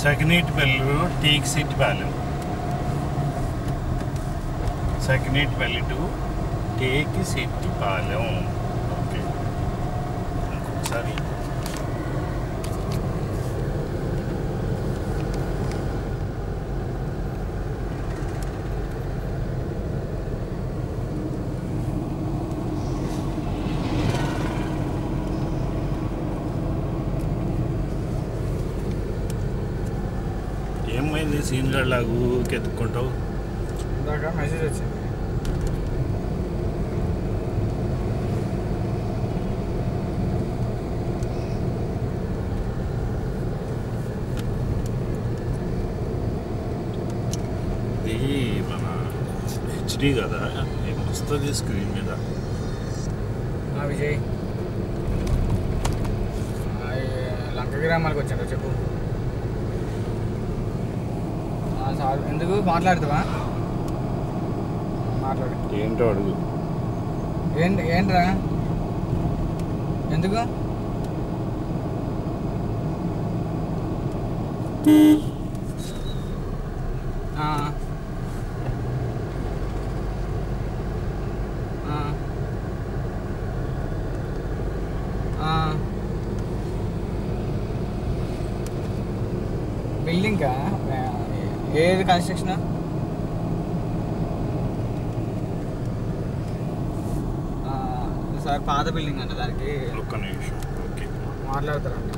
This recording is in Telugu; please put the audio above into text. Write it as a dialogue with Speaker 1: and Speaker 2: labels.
Speaker 1: సకినీటిపల్లి టీక్ సిట్ పాలెం సకినీటిపల్లి టు టేక్ సిట్టి పాలెం ఓకే ఇంకొకసారి ఏమైంది సీన్ లాగా ఊరికే ఎత్తుక్కుంటావు
Speaker 2: ఇందాక మెసేజ్ వచ్చింది
Speaker 1: ఇది మన హెచ్డి కదా ఏం వస్తుంది స్క్రీన్ మీద
Speaker 2: ఆ విజయ్ ఆ, ఈ లంక గ్రామాలకు వచ్చాడు చెప్పు ఆ, సార్ ఎందుకు మాట్లాడుతావా మాట్లాడు
Speaker 1: ఏంటో అడుగు
Speaker 2: ఏంటి ఏంట్రా ఎందుకు ఆ. ఆ. ఆ. బిల్డింగ్కా ఏది కన్స్ట్రక్షన్ సార్ పాత బిల్డింగ్ అంట దానికి
Speaker 1: ఒక్క నిమిషం ఓకే
Speaker 2: మాట్లాడతారంట